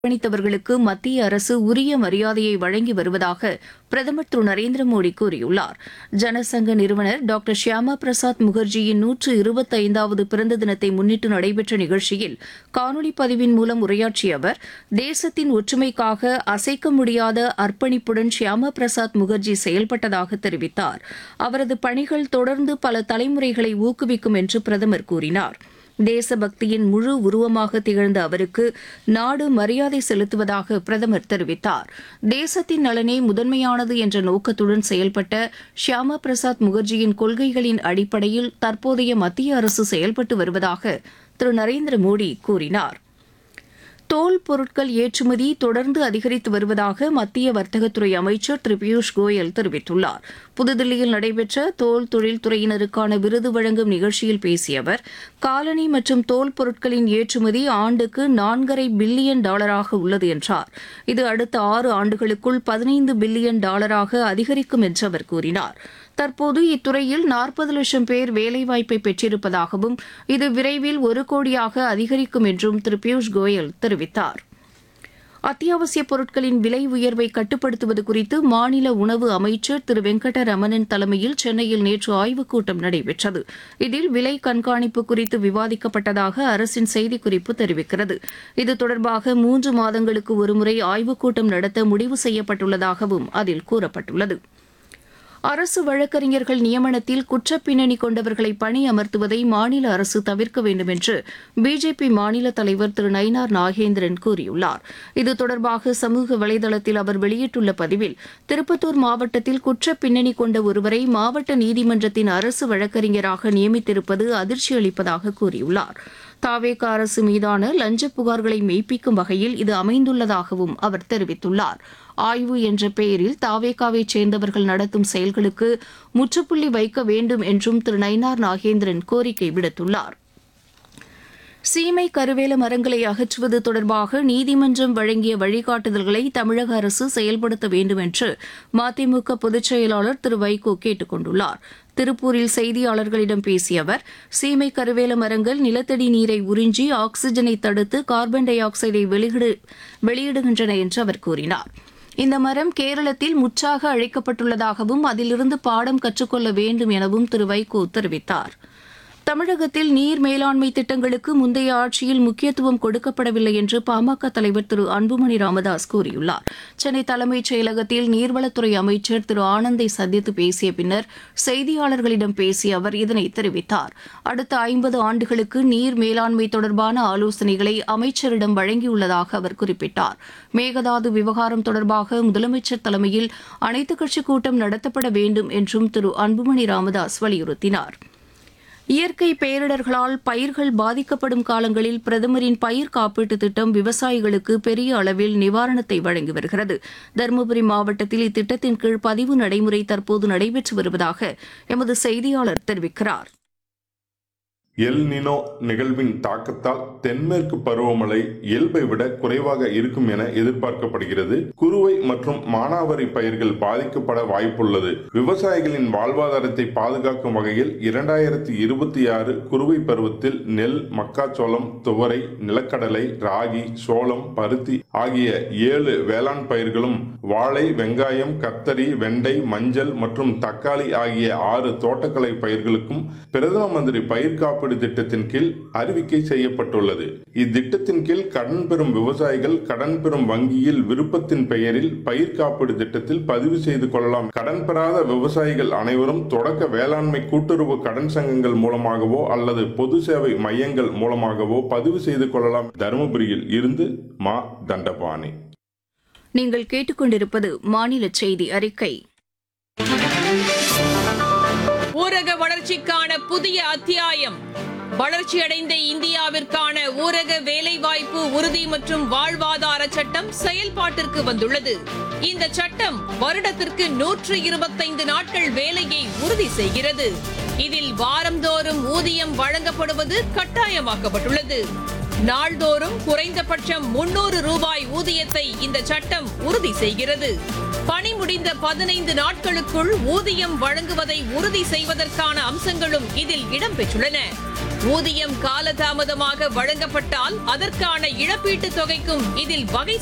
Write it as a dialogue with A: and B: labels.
A: அர்ப்பணித்தவர்களுக்கு மத்திய அரசு உரிய மரியாதையை வழங்கி வருவதாக பிரதமர் திரு நரேந்திர மோடி கூறியுள்ளார் ஜனசங்க நிறுவனர் டாக்டர் ஷியாமா பிரசாத் முகர்ஜியின் நூற்று இருபத்தைந்தாவது பிறந்த தினத்தை முன்னிட்டு நடைபெற்ற நிகழ்ச்சியில் காணொலி பதிவின் மூலம் உரையாற்றிய அவர் தேசத்தின் ஒற்றுமைக்காக அசைக்க முடியாத அர்ப்பணிப்புடன் ஷியாமா பிரசாத் முகர்ஜி செயல்பட்டதாக தெரிவித்தார் அவரது பணிகள் தொடர்ந்து பல தலைமுறைகளை ஊக்குவிக்கும் என்று பிரதமர் கூறினார் தேசபக்தியின் முழு உருவமாக திகழ்ந்த அவருக்கு நாடு மரியாதை செலுத்துவதாக பிரதமர் தெரிவித்தார் தேசத்தின் நலனே முதன்மையானது என்ற நோக்கத்துடன் செயல்பட்ட ஷியாமா பிரசாத் முகர்ஜியின் கொள்கைகளின் அடிப்படையில் தற்போதைய மத்திய அரசு செயல்பட்டு வருவதாக திரு நரேந்திர மோடி கூறினார் தோல் பொருட்கள் ஏற்றுமதி தொடர்ந்து அதிகரித்து வருவதாக மத்திய வர்த்தகத்துறை அமைச்சர் திரு பியூஷ் கோயல் தெரிவித்துள்ளார் புதுதில்லியில் நடைபெற்ற தோல் தொழில்துறையினருக்கான விருது வழங்கும் நிகழ்ச்சியில் பேசிய அவர் காலணி மற்றும் தோல் பொருட்களின் ஏற்றுமதி ஆண்டுக்கு நான்கரை பில்லியன் டாலராக உள்ளது என்றார் இது அடுத்த ஆறு ஆண்டுகளுக்குள் பதினைந்து பில்லியன் டாலராக அதிகரிக்கும் என்று அவர் கூறினார் தற்போது இத்துறையில் நாற்பது லட்சம் பேர் வேலைவாய்ப்பை பெற்றிருப்பதாகவும் இது விரைவில் ஒரு கோடியாக அதிகரிக்கும் என்றும் திரு பியூஷ் கோயல் தெரிவித்தார் அத்தியாவசிய பொருட்களின் விலை உயர்வை கட்டுப்படுத்துவது குறித்து மாநில உணவு அமைச்சர் திரு வெங்கடரமணன் தலைமையில் சென்னையில் நேற்று ஆய்வுக் கூட்டம் நடைபெற்றது இதில் விலை கண்காணிப்பு குறித்து விவாதிக்கப்பட்டதாக அரசின் செய்திக்குறிப்பு தெரிவிக்கிறது இது தொடர்பாக மூன்று மாதங்களுக்கு ஒருமுறை ஆய்வுக் கூட்டம் நடத்த முடிவு செய்யப்பட்டுள்ளதாகவும் அதில் கூறப்பட்டுள்ளது அரசு வழக்கறிஞர்கள் நியமனத்தில் குற்றப் பின்னணி கொண்டவர்களை பணி அமர்த்துவதை மாநில அரசு தவிர்க்க வேண்டும் என்று பிஜேபி மாநில தலைவர் திரு நயினார் நாகேந்திரன் கூறியுள்ளார் இது தொடர்பாக சமூக வலைதளத்தில் அவர் வெளியிட்டுள்ள பதிவில் திருப்பத்தூர் மாவட்டத்தில் குற்றப் பின்னணி கொண்ட ஒருவரை மாவட்ட நீதிமன்றத்தின் அரசு வழக்கறிஞராக நியமித்திருப்பது அதிர்ச்சி அளிப்பதாக கூறியுள்ளார் தாவேக அரசு மீதான லஞ்ச புகார்களை மெய்ப்பிக்கும் வகையில் இது அமைந்துள்ளதாகவும் அவர் தெரிவித்துள்ளார் ஆய்வு என்ற பெயரில் தாவேகாவைச் சேர்ந்தவர்கள் நடத்தும் செயல்களுக்கு முற்றுப்புள்ளி வைக்க வேண்டும் என்றும் திரு நயினார் நாகேந்திரன் கோரிக்கை விடுத்துள்ளார் சீமை கருவேல மரங்களை அகற்றுவது தொடர்பாக நீதிமன்றம் வழங்கிய வழிகாட்டுதல்களை தமிழக அரசு செயல்படுத்த வேண்டும் என்று மதிமுக பொதுச் செயலாளர் திரு வைகோ கேட்டுக் கொண்டுள்ளார் திருப்பூரில் செய்தியாளர்களிடம் பேசிய அவர் சீமை கருவேல மரங்கள் நிலத்தடி நீரை உறிஞ்சி ஆக்ஸிஜனை தடுத்து கார்பன் டை ஆக்சைடை வெளியிடு வெளியிடுகின்றன என்று அவர் கூறினார் இந்த மரம் கேரளத்தில் முற்றாக அழைக்கப்பட்டுள்ளதாகவும் அதிலிருந்து பாடம் கற்றுக்கொள்ள வேண்டும் எனவும் திரு வைகோ தெரிவித்தார் தமிழகத்தில் நீர் மேலாண்மை திட்டங்களுக்கு முந்தைய ஆட்சியில் முக்கியத்துவம் கொடுக்கப்படவில்லை என்று பாமக தலைவர் திரு அன்புமணி ராமதாஸ் கூறியுள்ளார் சென்னை தலைமைச் செயலகத்தில் நீர்வளத்துறை அமைச்சர் திரு ஆனந்தை சந்தித்து பேசிய பின்னர் செய்தியாளர்களிடம் பேசிய அவர் இதனை தெரிவித்தார் அடுத்த ஐம்பது ஆண்டுகளுக்கு நீர் மேலாண்மை தொடர்பான ஆலோசனைகளை அமைச்சரிடம் வழங்கியுள்ளதாக அவர் குறிப்பிட்டார் மேகதாது விவகாரம் தொடர்பாக முதலமைச்சர் தலைமையில் அனைத்துக் கட்சிக் கூட்டம் நடத்தப்பட வேண்டும் என்றும் திரு அன்புமணி ராமதாஸ் வலியுறுத்தினார் இயற்கை பேரிடர்களால் பயிர்கள் பாதிக்கப்படும் காலங்களில் பிரதமரின் பயிர் காப்பீட்டு திட்டம் விவசாயிகளுக்கு பெரிய அளவில் நிவாரணத்தை வழங்கி வருகிறது தருமபுரி மாவட்டத்தில் இத்திட்டத்தின் கீழ் பதிவு நடைமுறை தற்போது நடைபெற்று வருவதாக எமது செய்தியாளர் தெரிவிக்கிறார்
B: எல் நினோ நிகழ்வின் தாக்கத்தால் தென்மேற்கு பருவமழை இயல்பை விட குறைவாக இருக்கும் என எதிர்பார்க்கப்படுகிறது குறுவை மற்றும் மானாவாரி பயிர்கள் பாதிக்கப்பட வாய்ப்புள்ளது விவசாயிகளின் வாழ்வாதாரத்தை பாதுகாக்கும் வகையில் இரண்டாயிரத்தி இருபத்தி ஆறு குறுவை பருவத்தில் நெல் மக்காச்சோளம் துவரை நிலக்கடலை ராகி சோளம் பருத்தி ஆகிய ஏழு வேளாண் பயிர்களும் வாழை வெங்காயம் கத்தரி வெண்டை மஞ்சள் மற்றும் தக்காளி ஆகிய ஆறு தோட்டக்கலை பயிர்களுக்கும் பிரதம மந்திரி பயிர் காப்பீடு திட்டத்தின் கீழ் அறிவிக்கை செய்யப்பட்டுள்ளது இத்திட்டத்தின் கீழ் கடன் பெறும் விவசாயிகள் கடன் பெறும் வங்கியில் விருப்பத்தின் பெயரில் பயிர் காப்பீடு திட்டத்தில் பதிவு செய்து கொள்ளலாம் கடன் பெறாத விவசாயிகள் அனைவரும் தொடக்க வேளாண்மை கூட்டுறவு கடன் சங்கங்கள் மூலமாகவோ அல்லது பொது சேவை மையங்கள் மூலமாகவோ பதிவு செய்து கொள்ளலாம் தருமபுரியில் இருந்து மா தண்டபாணி
A: நீங்கள் கேட்டுக்கொண்டிருப்பது மாநில செய்தி அறிக்கை
C: ஊரக வளர்ச்சிக்கான புதிய அத்தியாயம் வளர்ச்சியடைந்த இந்தியாவிற்கான ஊரக வேலைவாய்ப்பு உறுதி மற்றும் வாழ்வாதார சட்டம் செயல்பாட்டிற்கு வந்துள்ளது இந்த சட்டம் வருடத்திற்கு நூற்று இருபத்தைந்து நாட்கள் வேலையை உறுதி செய்கிறது இதில் வாரந்தோறும் ஊதியம் வழங்கப்படுவது கட்டாயமாக்கப்பட்டுள்ளது நாள்தோறும் குறைந்தபட்சம் முன்னூறு ரூபாய் ஊதியத்தை இந்த சட்டம் உறுதி செய்கிறது பணி முடிந்த பதினைந்து நாட்களுக்குள் ஊதியம் வழங்குவதை உறுதி செய்வதற்கான அம்சங்களும் இதில் இடம்பெற்றுள்ளன ஊதியம் காலதாமதமாக வழங்கப்பட்டால் அதற்கான இழப்பீட்டுத் தொகைக்கும் இதில் வகை